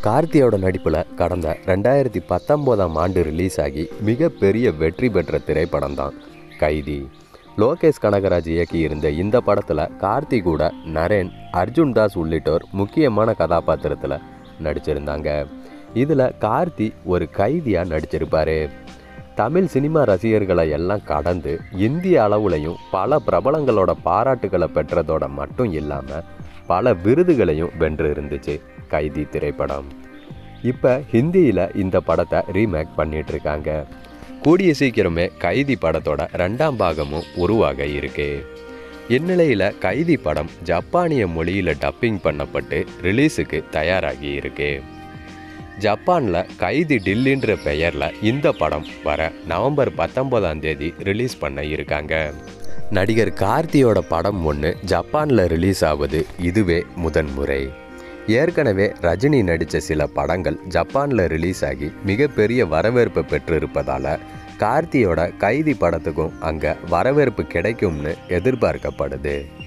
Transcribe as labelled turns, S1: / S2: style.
S1: கார்த்தியோட நடிப்பில் கடந்த ரெண்டாயிரத்தி பத்தொம்போதாம் ஆண்டு ரிலீஸ் ஆகி மிகப்பெரிய வெற்றி பெற்ற திரைப்படம் தான் கைதி லோகேஷ் கனகராஜ் இயக்கியிருந்த இந்த படத்தில் கார்த்தி கூட நரேன் அர்ஜுன் தாஸ் உள்ளிட்டோர் முக்கியமான கதாபாத்திரத்தில் நடிச்சிருந்தாங்க இதில் கார்த்தி ஒரு கைதியாக நடிச்சிருப்பாரு தமிழ் சினிமா ரசிகர்களை எல்லாம் கடந்து இந்திய அளவுலையும் பல பிரபலங்களோட பாராட்டுகளை பெற்றதோட மட்டும் இல்லாமல் பல விருதுகளையும் வென்று இருந்துச்சு கைதி திரைப்படம் இப்போ ஹிந்தியில் இந்த படத்தை ரீமேக் பண்ணிட்டு இருக்காங்க கூடிய சீக்கிரமே கைதி படத்தோட ரெண்டாம் பாகமும் உருவாக இருக்கு இந்நிலையில் கைதி படம் ஜப்பானிய மொழியில் டப்பிங் பண்ணப்பட்டு ரிலீஸுக்கு தயாராகி இருக்கு ஜப்பானில் கைதி டில்லின்ற பெயரில் இந்த படம் வர நவம்பர் பத்தொன்பதாம் தேதி ரிலீஸ் பண்ண இருக்காங்க நடிகர் கார்த்தியோட படம் ஒன்று ஜப்பானில் ரிலீஸ் ஆவது இதுவே முதன்முறை ஏற்கனவே ரஜினி நடித்த சில படங்கள் ஜப்பானில் ரிலீஸ் ஆகி மிகப்பெரிய வரவேற்பு பெற்றிருப்பதால் கார்த்தியோட கைதி படத்துக்கும் அங்கே வரவேற்பு கிடைக்கும்னு எதிர்பார்க்கப்படுது